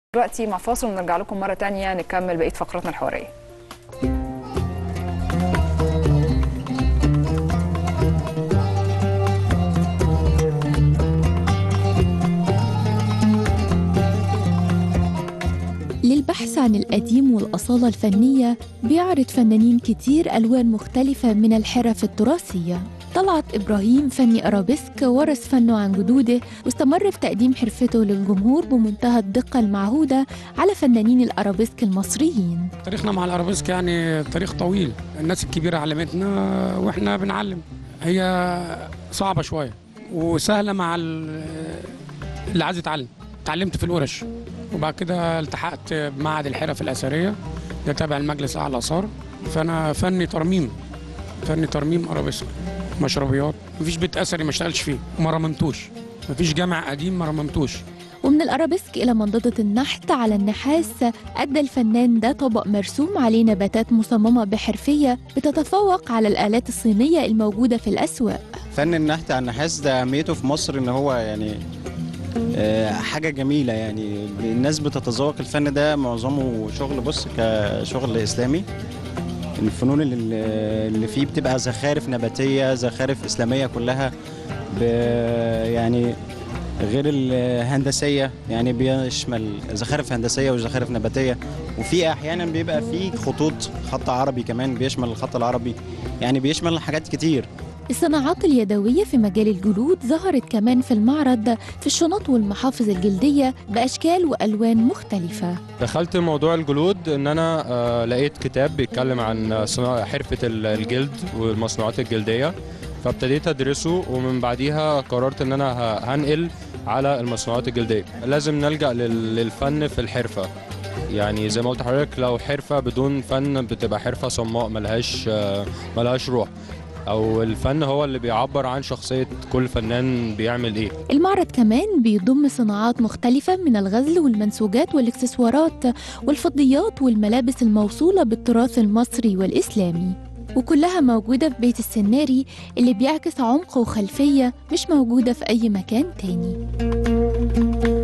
دلوقتي مع فاصل ونرجع لكم مرة تانية نكمل بقية فقراتنا الحوارية للبحث عن القديم والأصالة الفنية بيعرض فنانين كتير ألوان مختلفة من الحرف التراثية طلعت إبراهيم فني أرابيسك ورث فنه عن جدوده واستمر في تقديم حرفته للجمهور بمنتهى الدقة المعهودة على فنانين الأرابيسك المصريين تاريخنا مع الارابيسك يعني تاريخ طويل الناس الكبيره علمتنا واحنا بنعلم هي صعبه شويه وسهله مع ال- اللي عايز يتعلم اتعلمت في الورش وبعد كده التحقت بمعهد الحرف الاثريه ده تابع المجلس الاعلى الاثار فانا فني ترميم فني ترميم ارابيسك مشربيات مفيش بيت اثري ما اشتغلش فيه وما رممتوش مفيش جامع قديم ما رممتوش ومن الأرابيسك إلى منضدة النحت على النحاس أدى الفنان ده طبق مرسوم عليه نباتات مصممة بحرفية بتتفوق على الآلات الصينية الموجودة في الأسواق فن النحت على النحاس ده اهميته في مصر ان هو يعني آه، حاجه جميله يعني الناس بتتذوق الفن ده معظمه شغل بص كشغل اسلامي الفنون اللي, اللي فيه بتبقى زخارف نباتيه زخارف اسلاميه كلها ب يعني غير الهندسيه يعني بيشمل زخارف هندسيه وزخارف نباتيه وفي احيانا بيبقى فيه خطوط خط عربي كمان بيشمل الخط العربي يعني بيشمل حاجات كتير الصناعات اليدوية في مجال الجلود ظهرت كمان في المعرض في الشنط والمحافظ الجلدية بأشكال وألوان مختلفة دخلت موضوع الجلود ان انا آه، لقيت كتاب بيتكلم عن صناعة حرفة ال- الجلد والمصنوعات الجلدية فابتديت ادرسه ومن بعديها قررت ان انا ه- هنقل على المصنوعات الجلدية لازم نلجأ لل- للفن في الحرفة يعني زي ما قلت لحضرتك لو حرفة بدون فن بتبقى حرفة صماء ملهاش آه، ملهاش روح او الفن هو اللي بيعبر عن شخصية كل فنان بيعمل ايه المعرض كمان بيضم صناعات مختلفة من الغزل والمنسوجات والإكسسوارات والفضيات والملابس الموصولة بالتراث المصري والإسلامي وكلها موجودة في بيت السناري اللي بيعكس عمق وخلفية مش موجودة في أي مكان تاني